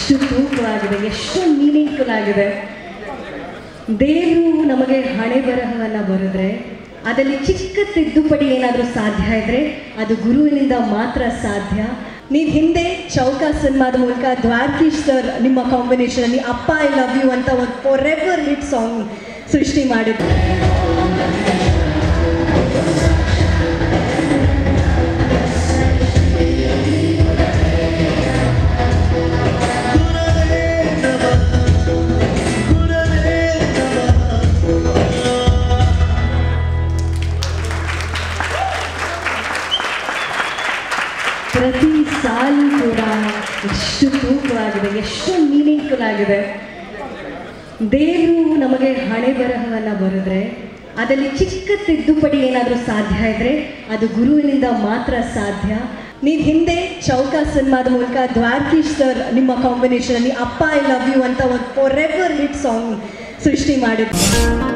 ಎಷ್ಟು ತೂಕವಾಗಿದೆ ಎಷ್ಟು ಮೀನಿಂಗ್ಫುಲ್ ಆಗಿದೆ ದೇವರು ನಮಗೆ ಹಣೆ ಬರಹವನ್ನು ಬರೆದ್ರೆ ಅದರಲ್ಲಿ ಚಿಕ್ಕ ತಿದ್ದುಪಡಿ ಏನಾದರೂ ಸಾಧ್ಯ ಇದ್ರೆ ಅದು ಗುರುವಿನಿಂದ ಮಾತ್ರ ಸಾಧ್ಯ ನೀವು ಹಿಂದೆ ಚೌಕ ಸಿನಿಮಾದ ಮೂಲಕ ದ್ವಾರಕೀಶ್ ಸರ್ ನಿಮ್ಮ ಕಾಂಬಿನೇಷನಲ್ಲಿ ಅಪ್ಪ ಐ ಲವ್ ಯು ಅಂತ ಒಂದು ಫಾರ್ ಎವರ್ ಹಿಟ್ ಸಾಂಗ್ ಸೃಷ್ಟಿ ಮಾಡಿದ್ರು ಪ್ರತಿ ಸಾಲು ಕೂಡ ಎಷ್ಟು ತೂಕವಾಗಿದೆ ಎಷ್ಟು ಮೀನಿಂಗ್ಫುಲ್ ಆಗಿದೆ ದೇವರು ನಮಗೆ ಹಣೆ ಬರಹವನ್ನು ಬರೆದ್ರೆ ಅದರಲ್ಲಿ ಚಿಕ್ಕ ತಿದ್ದುಪಡಿ ಏನಾದರೂ ಸಾಧ್ಯ ಇದ್ರೆ ಅದು ಗುರುವಿನಿಂದ ಮಾತ್ರ ಸಾಧ್ಯ ನೀವು ಹಿಂದೆ ಚೌಕ ಸಿನಿಮಾದ ಮೂಲಕ ದ್ವಾರಕೀಶ್ ಸರ್ ನಿಮ್ಮ ಕಾಂಬಿನೇಷನಲ್ಲಿ ಅಪ್ಪ ಐ ಲವ್ ಯು ಅಂತ ಒಂದು ಫಾರ್ ಎವರ್ ಹಿಟ್ ಸಾಂಗ್ ಸೃಷ್ಟಿ ಮಾಡಿದ್ರು